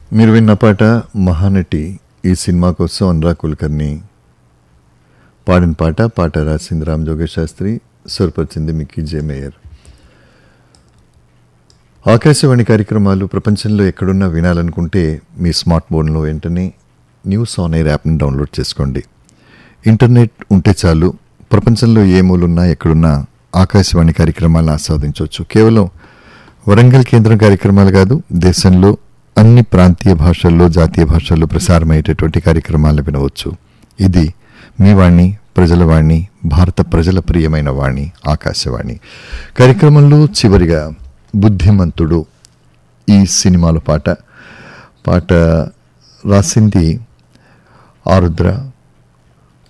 మీరు విన్న పాట మహానటి ఈ సినిమా కోసం అనురాగ్ కుల్కర్ని పాడిన పాట పాట రాసింది రామ్ జోగేష్ శాస్త్రి స్వరపరిచింది మిక్కీ జే మేయర్ ఆకాశవాణి కార్యక్రమాలు ప్రపంచంలో ఎక్కడున్నా వినాలనుకుంటే మీ స్మార్ట్ ఫోన్లో వెంటనే న్యూస్ ఆన్ ఎయిర్ యాప్ని డౌన్లోడ్ చేసుకోండి ఇంటర్నెట్ ఉంటే చాలు ప్రపంచంలో ఏ మూలున్నా ఎక్కడున్నా ఆకాశవాణి కార్యక్రమాలను ఆస్వాదించవచ్చు కేవలం వరంగల్ కేంద్రం కార్యక్రమాలు కాదు దేశంలో అన్ని ప్రాంతీయ భాషల్లో జాతీయ భాషల్లో ప్రసారమయ్యేటటువంటి కార్యక్రమాలను వినవచ్చు ఇది మీ వాణి ప్రజల వాణి భారత ప్రజల ప్రియమైన వాణి ఆకాశవాణి కార్యక్రమంలో చివరిగా బుద్ధిమంతుడు ఈ సినిమాలో పాట పాట రాసింది ఆరుద్ర